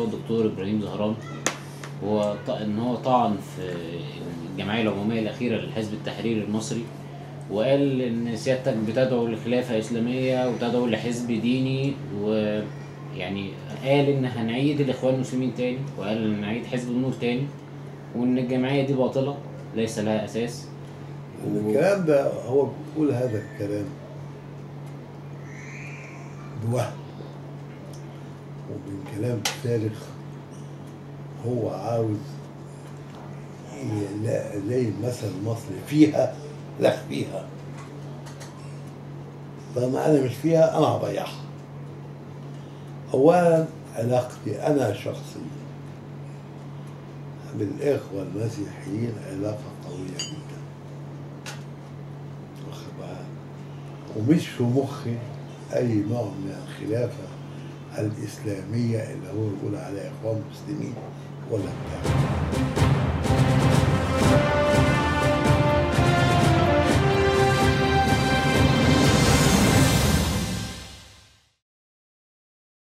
الدكتور ابراهيم زهران هو ط- ان هو طعن في الجمعيه العموميه الاخيره للحزب التحريري المصري وقال ان سيادتك بتدعو لخلافه اسلاميه وتدعو لحزب ديني ويعني قال ان هنعيد الاخوان المسلمين تاني وقال ان هنعيد حزب النور تاني وان الجمعيه دي باطله ليس لها اساس الكلام ده هو بيقول هذا الكلام بوهم ومن كلام فارغ هو عاوز ي- زي المثل المصري فيها لا فيها طالما انا مش فيها انا هضيعها اولا علاقتي انا شخصيا بالاخوه المسيحيين علاقه قويه جدا واخد بالك؟ ومش في مخي اي نوع من الخلافه الاسلاميه اللي هو يقول عليها اخوان مسلمين ولا بتاع